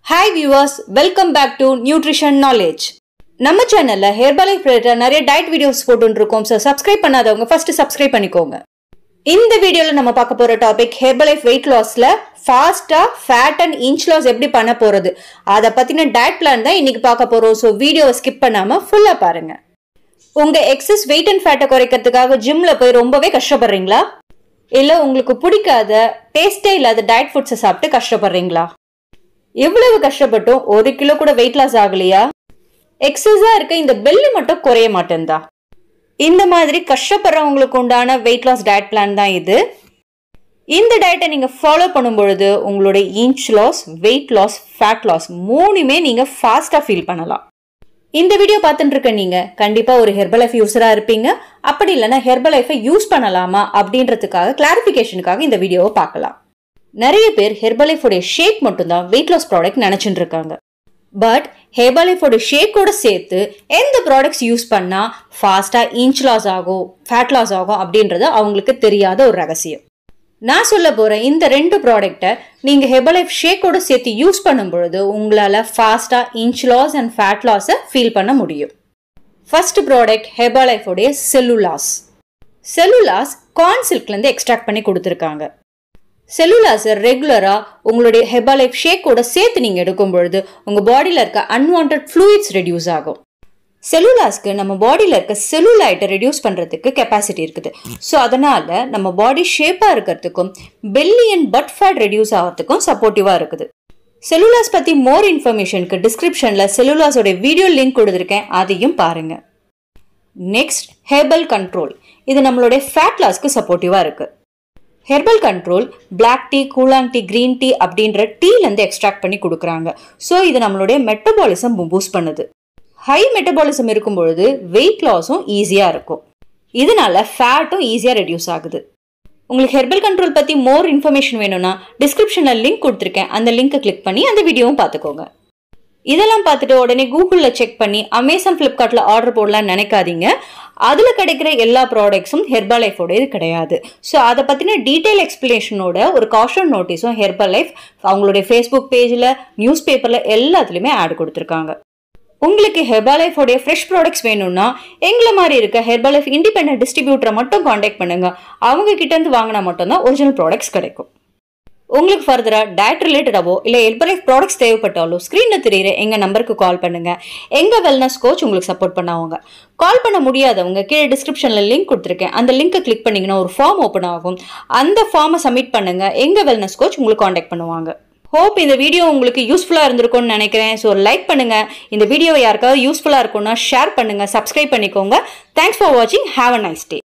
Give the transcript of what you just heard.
hi viewers welcome back to nutrition knowledge நம்ம சேனல்ல Herbalife related நிறைய டயட் வீடியோஸ் போட்டுட்டு இருக்கோம் ஸோ சப்ஸ்கிரைப் பண்ணாதவங்க ஃபர்ஸ்ட் சப்ஸ்கிரைப் பண்ணிக்கோங்க இந்த வீடியோல நம்ம பார்க்க போற டாபிக் ஹெர்பலைஃப் வெயிட் லாஸ்ல ஃபாஸ்டா ஃபேட் அண்ட் இன்ச் லாஸ் எப்படி பண்ண போறது அதை பத்தின டயட் பிளான் தான் இன்னைக்கு பார்க்க போறோம் ஸோ வீடியோவை ஸ்கிப் பண்ணாம ஃபுல்லா பாருங்க உங்க எக்ஸஸ் வெயிட் அண்ட் ஃபேட்டை குறைக்கிறதுக்காக ஜிம்ல போய் ரொம்பவே கஷ்டப்படுறீங்களா இல்ல உங்களுக்கு பிடிக்காத டேஸ்டே இல்லாத டயட் ஃபுட்ஸை சாப்பிட்டு கஷ்டப்படுறீங்களா எவ்வளவு கஷ்டப்பட்டும் ஒரு கிலோ கூட வெயிட் லாஸ் ஆகலையா எக்ஸஸா இருக்க இந்த பெல்லி மட்டும் குறைய மாட்டேன்தா இந்த மாதிரி கஷ்டப்படுறவங்களுக்கு உண்டான வெயிட் லாஸ் டயட் பிளான் தான் இது இந்த டயட்டை நீங்க ஃபாலோ பண்ணும் பொழுது உங்களுடைய inch loss weight loss fat loss மூணுமே நீங்க ஃபாஸ்டா ஃபீல் பண்ணலாம் இந்த வீடியோ பார்த்துட்டு இருக்க நீங்க கண்டிப்பா ஒரு ஹெர்பலைஃப் யூஸரா இருப்பீங்க அப்படி இல்லைன்னா ஹெர்பலைஃபை யூஸ் பண்ணலாமா அப்படின்றதுக்காக கிளாரிபிகேஷனுக்காக இந்த வீடியோவை பார்க்கலாம் நிறைய பேர் ஹெர்பலைஃபோடைய ஷேக் மட்டும்தான் வெயிட் லாஸ் ப்ராடக்ட் நினைச்சிட்டு இருக்காங்க பட் ஹெர்பலைஃபோட ஷேக்கோட சேர்த்து எந்த ப்ராடக்ட்ஸ் யூஸ் பண்ணா ஃபாஸ்டா இன்ச் லாஸ் ஆகும் ஃபேட் லாஸ் ஆகும் அப்படின்றது அவங்களுக்கு தெரியாத ஒரு ரகசியம் நான் சொல்ல போற இந்த ரெண்டு ப்ராடக்ட்டை நீங்க ஹெர்பலைஃப் ஷேக்கோட சேர்த்து யூஸ் பண்ணும் பொழுது உங்களால ஃபாஸ்டா இன்ச் லாஸ் அண்ட் ஃபேட் லாஸை ஃபீல் பண்ண முடியும் ஃபர்ஸ்ட் ப்ராடக்ட் ஹெர்பலைஃபோடைய செல்லுலாஸ் செல்லுலாஸ் கார்ன் சில்க்லேருந்து எக்ஸ்ட்ராக்ட் பண்ணி கொடுத்துருக்காங்க செல்லுலாஸை ரெகுலராக உங்களுடைய ஹெபாலைஃப் ஷேக்கோட சேர்த்து நீங்கள் எடுக்கும் பொழுது உங்கள் பாடியில் இருக்க அன்வான்ட் ஃப்ளூயிட்ஸ் ரெடியூஸ் ஆகும் செல்லுலாஸ்க்கு நம்ம பாடியில் இருக்க செல்லுலாய்ட்டை ரெடியூஸ் பண்ணுறதுக்கு கெப்பாசிட்டி இருக்குது ஸோ அதனால் நம்ம பாடி ஷேப்பாக இருக்கிறதுக்கும் belly and butt fat reduce ஆகிறதுக்கும் சப்போர்ட்டிவாக இருக்குது செல்லுலாஸ் பற்றி மோர் இன்ஃபர்மேஷனுக்கு டிஸ்கிரிப்ஷனில் செல்லுலாஸோட வீடியோ லிங்க் கொடுத்துருக்கேன் அதையும் பாருங்கள் நெக்ஸ்ட் ஹெர்பல் கண்ட்ரோல் இது நம்மளுடைய ஃபேட் லாஸ்க்கு சப்போர்ட்டிவாக இருக்குது ஹெர்பல் கண்ட்ரோல் பிளாக் டீ கூலாங் டீ க்ரீன் டீ அப்படின்ற டீலேருந்து எக்ஸ்ட்ராக்ட் பண்ணி கொடுக்குறாங்க ஸோ இது நம்மளுடைய மெட்டபாலிசம் பூஸ்ட் பண்ணுது ஹை மெட்டபாலிசம் இருக்கும் பொழுது வெயிட் லாஸும் ஈஸியாக இருக்கும் இதனால ஃபேட்டும் ஈஸியாக ரெடியூஸ் ஆகுது உங்களுக்கு ஹெர்பல் கண்ட்ரோல் பற்றி மோர் இன்ஃபர்மேஷன் வேணும்னா டிஸ்கிரிப்ஷனில் லிங்க் கொடுத்துருக்கேன் அந்த லிங்க்கை கிளிக் பண்ணி அந்த வீடியோவும் பார்த்துக்கோங்க இதெல்லாம் பார்த்துட்டு உடனே கூகுளில் செக் பண்ணி அமேசான் ஃப்ளிப்கார்ட்டில் ஆர்டர் போடலாம்னு நினைக்காதீங்க அதில் கிடைக்கிற எல்லா ப்ராடக்ட்ஸும் ஹெர்பல் லைஃபோடையது கிடையாது ஸோ அதை பற்றின டீட்டெயில் எக்ஸ்பிளேஷனோட ஒரு காஷன் நோட்டீஸும் ஹெர்பல் லைஃப் அவங்களுடைய ஃபேஸ்புக் பேஜில் நியூஸ் பேப்பரில் எல்லாத்துலேயுமே ஆட் கொடுத்துருக்காங்க உங்களுக்கு ஹெர்பாலைஃபோடைய ஃப்ரெஷ் ப்ராடக்ட்ஸ் வேணும்னா எங்களை மாதிரி இருக்க ஹெர்பாலைஃப் இண்டிபெண்டன்ட் டிஸ்ட்ரிபியூட்டரை மட்டும் காண்டாக்ட் பண்ணுங்க அவங்க கிட்டேருந்து வாங்கினா மட்டும்தான் ஒரிஜினல் ப்ராடக்ட்ஸ் கிடைக்கும் உங்களுக்கு ஃபர்தராக டயட் ரிலேட்டடாவோ இல்லை ஹெர்பலைஃப் ப்ராடக்ட்ஸ் தேவைப்பட்டாலோ ஸ்க்ரீனில் தெரியுற எங்கள் நம்பருக்கு கால் பண்ணுங்கள் எங்கள் வெல்னஸ் கோச் உங்களுக்கு சப்போர்ட் பண்ணாங்க கால் பண்ண முடியாதவங்க கீழே டிஸ்கிரிப்ஷனில் லிங்க் கொடுத்துருக்கேன் அந்த லிங்க்கை கிளிக் பண்ணிங்கன்னா ஒரு ஃபார்ம் ஓப்பன் ஆகும் அந்த ஃபார்மை சப்மிட் பண்ணுங்கள் எங்கள் வெல்னஸ் கோச் உங்களுக்கு காண்டாக்ட் பண்ணுவாங்க ஹோப் இந்த வீடியோ உங்களுக்கு யூஸ்ஃபுல்லாக இருந்திருக்கும்னு நினைக்கிறேன் ஸோ லைக் பண்ணுங்கள் இந்த வீடியோ யாருக்காவது யூஸ்ஃபுல்லாக இருக்கும்னா ஷேர் பண்ணுங்கள் சப்ஸ்கிரைப் பண்ணிக்கோங்க தேங்க்ஸ் ஃபார் வாட்சிங் ஹாவ் அ நைஸ் டே